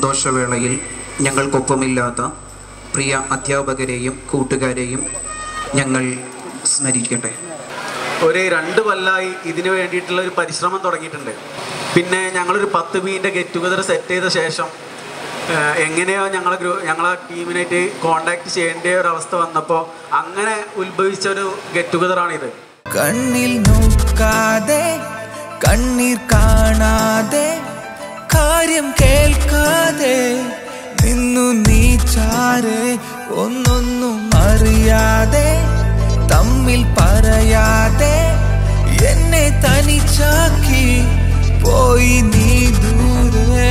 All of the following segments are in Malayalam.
സന്തോഷവേളയിൽ ഞങ്ങൾക്കൊപ്പമില്ലാത്ത പ്രിയ അധ്യാപകരെയും കൂട്ടുകാരെയും ഞങ്ങൾ സ്മരിക്കട്ടെ ഒരു രണ്ട് കൊല്ലമായി ഇതിനു വേണ്ടിയിട്ടുള്ള ഒരു പരിശ്രമം തുടങ്ങിയിട്ടുണ്ട് പിന്നെ ഞങ്ങളൊരു പത്ത് ബീൻ്റെ ഗെറ്റ് ടുഗദർ സെറ്റ് ചെയ്ത ശേഷം ഏഹ്, എങ്ങനെയോ ഞങ്ങളെ ഗ്രൂ ഞങ്ങളെ ടീമിനായിട്ട് കോണ്ടാക്ട് ചെയ്യേണ്ട ഒരു അവസ്ഥ വന്നപ്പോൾ അങ്ങനെ ഉത്ഭവിച്ച ഒരു ഗെറ്റ് ടുഗദറാണിത് കണ്ണിൽ നോക്കാതെ കണ്ണീർ കാണാതെ കാര്യം കേൾക്കാതെ നിന്നു നീ ചാരെ ഒന്നൊന്നും അറിയാതെ തമ്മിൽ പറയാതെ എന്നെ തനിച്ചാക്കി പോയി നീ ദൂരെ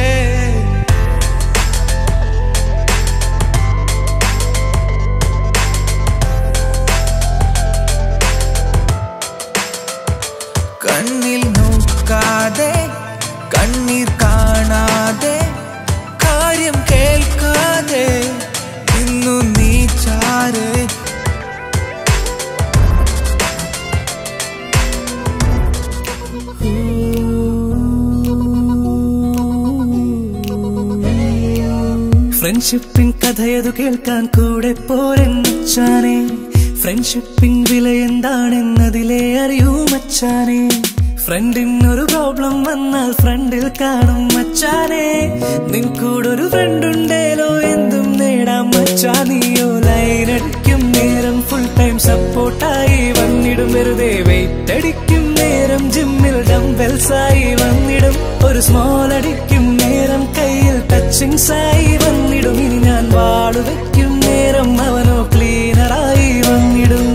കണ്ണിൽ നോക്കാതെ കണ്ണീർ കാണാതെ കാര്യം കേൾക്കാതെ ഇന്നു നീ ചാരെ ഫ്രണ്ട്ഷിപ്പിൻ കഥയതു കേൾക്കാൻ കൂടെ പോരൻ മച്ചാനെ ഫ്രണ്ട്ഷിപ്പിൻ വില എന്താണെന്നതിലെ അറിയൂ മച്ചാനെ ഫ്രണ്ടിനൊരു പ്രോബ്ലം വന്നാൽ ഫ്രണ്ടിൽ കാണും മച്ചാനെ നിൻ കൂടെ ഒരു ഫ്രണ്ട് ഉണ്ടേലോ എന്തും നേടാം മച്ചാ നീയോ ലൈൻ അടിക്കും നേരം ഫുൾ ടൈം സപ്പോർട്ടായി വന്നിടും വെറുതെ വെയിറ്റ് അടിക്കും നേരം ജിമ്മിൽ ഡംബെൽസ് ആയി വന്നിടും ഒരു സ്മോൾ അടിക്കും നേരം കയ്യിൽ ടച്ചിങ്സ് ആയി വന്നിടും ഇനി ഞാൻ വാളു വെക്കും നേരം അവനോ ക്ലീനറായി വന്നിടും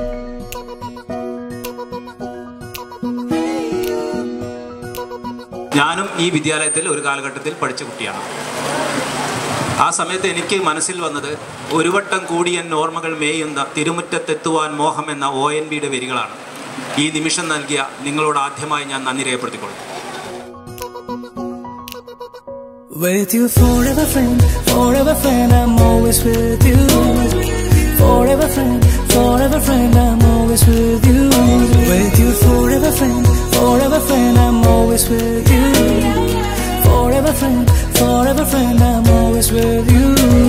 ഞാനും ഈ വിദ്യാലയത്തിൽ ഒരു കാലഘട്ടത്തിൽ പഠിച്ച കുട്ടിയാണ് ആ സമയത്ത് എനിക്ക് മനസ്സിൽ വന്നത് ഒരു വട്ടം കൂടി എൻ ഓർമ്മകൾ മേയുന്ന തിരുമുറ്റത്തെത്തുവാൻ മോഹം എന്ന ഒ എൻ ബിയുടെ വരികളാണ് ഈ നിമിഷം നൽകിയ നിങ്ങളോട് ആദ്യമായി ഞാൻ നന്ദി രേഖപ്പെടുത്തിക്കൊള്ളുന്നു With you forever friend, forever friend, I'm always with you. Forever friend, forever friend, I'm always with you. With you forever friend, forever friend, I'm always with you. Forever friend, forever friend, I'm always with you.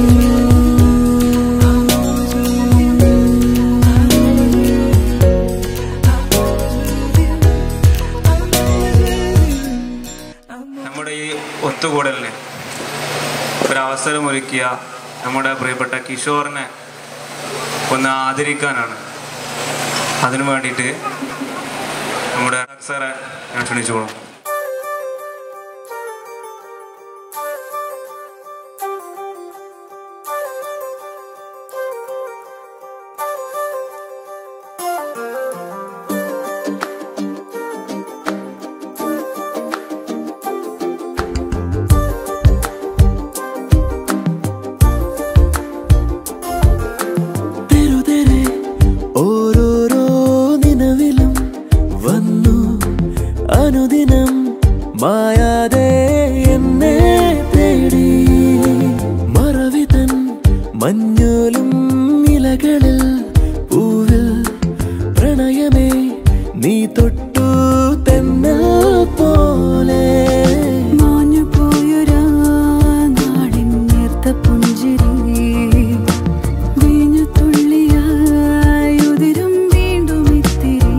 നമ്മുടെ ഈ ഒത്തുകൂടലിന് ഒരവസരമൊരുക്കിയ നമ്മുടെ പ്രിയപ്പെട്ട കിഷോറിനെ ഒന്ന് ആദരിക്കാനാണ് അതിനു വേണ്ടിയിട്ട് നമ്മുടെ സാറെ ഞാൻ ക്ഷണിച്ചോളാം തെരുതെരെ ഓരോരോ നിലവിലും വന്നു അനുദിനം മായാതെ എന്നെ തേടി മറവിതൻ മഞ്ഞോലും ഇലകളിൽ പൂവിൽ പ്രണയമേ നീ തൊട്ടു തെന്നൽ പോലെ മാഞ്ഞു പോയൊരാ നാടിൻ നേർത്ത പുഞ്ചിരി വീഞ്ഞു തുള്ളിയായി ഉതിരും വീണ്ടും ഇത്തിരി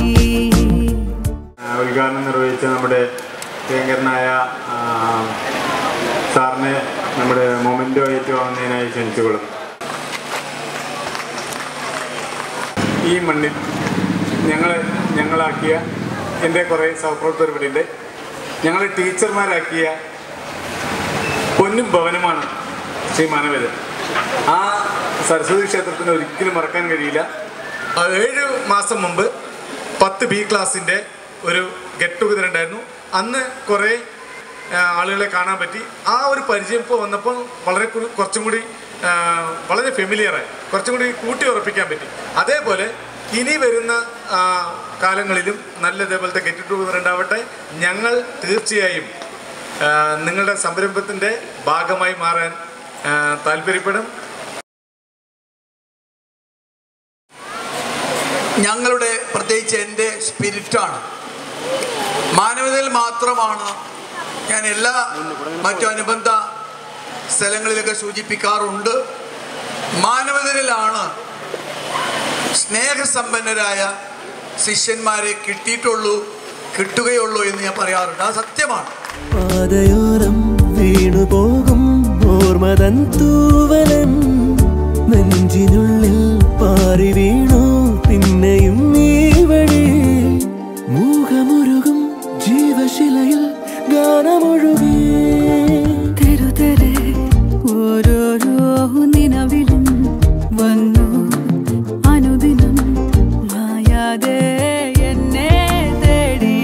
ആ, ഉദ്ഘാടനം നിർവഹിച്ച നമ്മുടെ പ്രിയങ്കരനായ ആ, സാറിനെ നമ്മുടെ മൊമെൻറ്റോ ഏറ്റുവാങ്ങുന്നതിനായി ക്ഷണിച്ചുകൊള്ളുന്നു ഈ മണ്ണിൽ ഞങ്ങൾ ഞങ്ങളാക്കിയ എൻ്റെ കുറേ സഹപ്രവർത്തകർ ഇവിടെ ഉണ്ട് ഞങ്ങൾ ടീച്ചർമാരാക്കിയ പൊന്നും ഭവനമാണ് ശ്രീ മാനവേദ ആ സരസ്വതി ക്ഷേത്രത്തിന് ഒരിക്കലും മറക്കാൻ കഴിയില്ല ആ, ഏഴ് മാസം മുമ്പ് പത്ത് ബി ക്ലാസ്സിൻ്റെ ഒരു ഗെറ്റ് ടുഗദർ ഉണ്ടായിരുന്നു അന്ന് കുറേ ആ, ആളുകളെ കാണാൻ പറ്റി ആ ഒരു പരിചയം ഇപ്പോൾ വന്നപ്പോൾ വളരെ കു- കുറച്ചും കൂടി ആ, വളരെ ഫെമിലിയറായി കുറച്ചും കൂടി കൂട്ടി ഉറപ്പിക്കാൻ പറ്റി അതേപോലെ ഇനി വരുന്ന ആ, കാലങ്ങളിലും നല്ല ഇതേപോലത്തെ ഗെറ്റ് ടുഗദർ ഉണ്ടാവട്ടെ ഞങ്ങൾ തീർച്ചയായും ആ, നിങ്ങളുടെ സംരംഭത്തിൻ്റെ ഭാഗമായി മാറാൻ ആ, താല്പര്യപ്പെടും ഞങ്ങളുടെ പ്രത്യേകിച്ച് എൻ്റെ സ്പിരിറ്റാണ് മാനവതയിൽ മാത്രമാണ് ഞാൻ എല്ലാ മറ്റു അനുബന്ധ സ്ഥലങ്ങളിലൊക്കെ സൂചിപ്പിക്കാറുണ്ട് മാനവതരിലാണ് സ്നേഹസമ്പന്നരായ ശിഷ്യന്മാരെ കിട്ടിയിട്ടുള്ളൂ കിട്ടുകയുള്ളൂ എന്ന് ഞാൻ പറയാറുണ്ട് അത് സത്യമാണ് പാതയോരം വീണുപോകും ഓർമ്മതൻ തൂവലൻ നെഞ്ചിനുള്ളിൽ പാറി വീണു പിന്നെയും ഈ വഴി മൂകമുരുകും ജീവശിലയിൽ ഗാനമൊഴുകി തെരുതെരെ ഓരോരോ നിലവിലും വന്നു അനുദിനം മായാതെ എന്നെ തേടി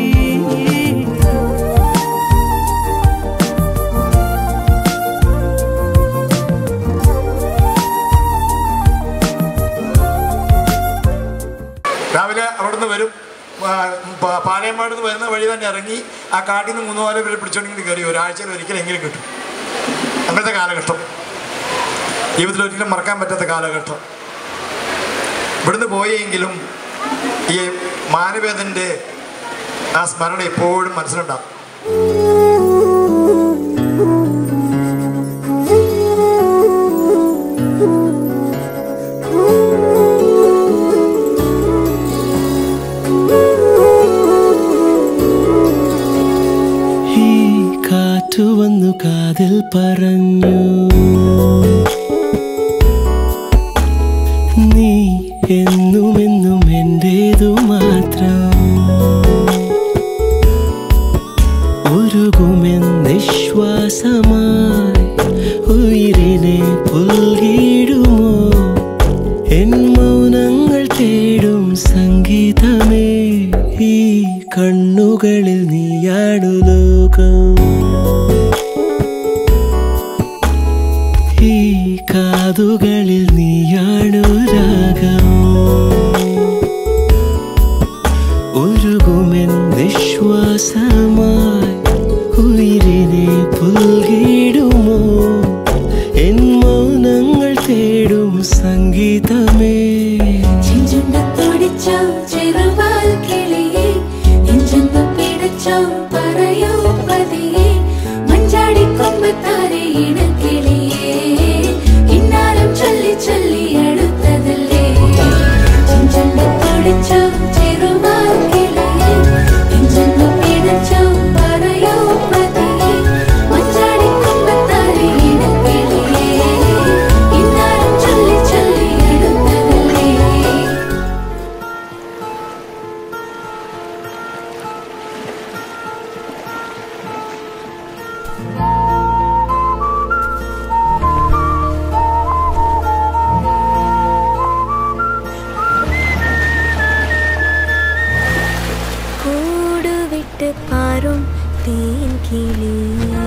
രാവിലെ അവിടുന്ന് വരും ആ, പ- പാലയമാട് നിന്ന് വരുന്ന വഴി തന്നെ ഇറങ്ങി ആ കാട്ടിൽ നിന്ന് മൂന്ന് നാല് പേരെ പിടിച്ചോണ്ടെങ്കിൽ കയറി ഒരാഴ്ചയിൽ ഒരിക്കലെങ്കിലും കിട്ടും അങ്ങനത്തെ കാലഘട്ടം ജീവിതത്തിൽ ഒരിക്കലും മറക്കാൻ പറ്റാത്ത കാലഘട്ടം ഇവിടുന്ന് പോയെങ്കിലും ഈ മാനവേദൻ്റെ ആ സ്മരണ എപ്പോഴും മനസ്സിലുണ്ടാവും ഈ കാറ്റു വന്നു കാതിൽ പറഞ്ഞു നീ എന്നും എന്നും എന്റേതു മാത്രം ഉരുകുമെന്നിശ്വാസമായി ഉയിരിനെ പുൽകിടുമോ എൻ മൗനങ്ങൾ തേടും സംഗീതമേ ഈ കണ്ണുകളിൽ നീയാണു ലോകം ഈ കാതുകളിൽ നീയാണു രാഗം ഒഴുകുമെൻ നിശ്വാസമായി ഉയിരിനെ പുൽകിടുമോ എൻ മൗനങ്ങൾ തേടും സംഗീതമേ ചെഞ്ചുണ്ടത്തോടിച്ചോ ചെറുവാൽ കിളിയെ നെഞ്ചെന്ന് പിടച്ചോ പറയോ പതിയെ മഞ്ചാടി കൊമ്പത്താരെ ഇണക്കിളിയെ ഇന്നാലും ചൊല്ലി ചൊല്ലി അടുത്തതല്ലേ ചെഞ്ചുണ്ടത്തോടിച്ചോ ചെറുവാൽ കിളിയെ നെഞ്ചെന്ന് പിടച്ചോ പറയോ പതിയെ മഞ്ചാടി കൊമ്പത്താരെ ഇണക്കിളിയെ ഇന്നാലും ചൊല്ലി ചൊല്ലി അടുത്തതല്ലേ கூடு விட்டு பாரும் தேன் கிளி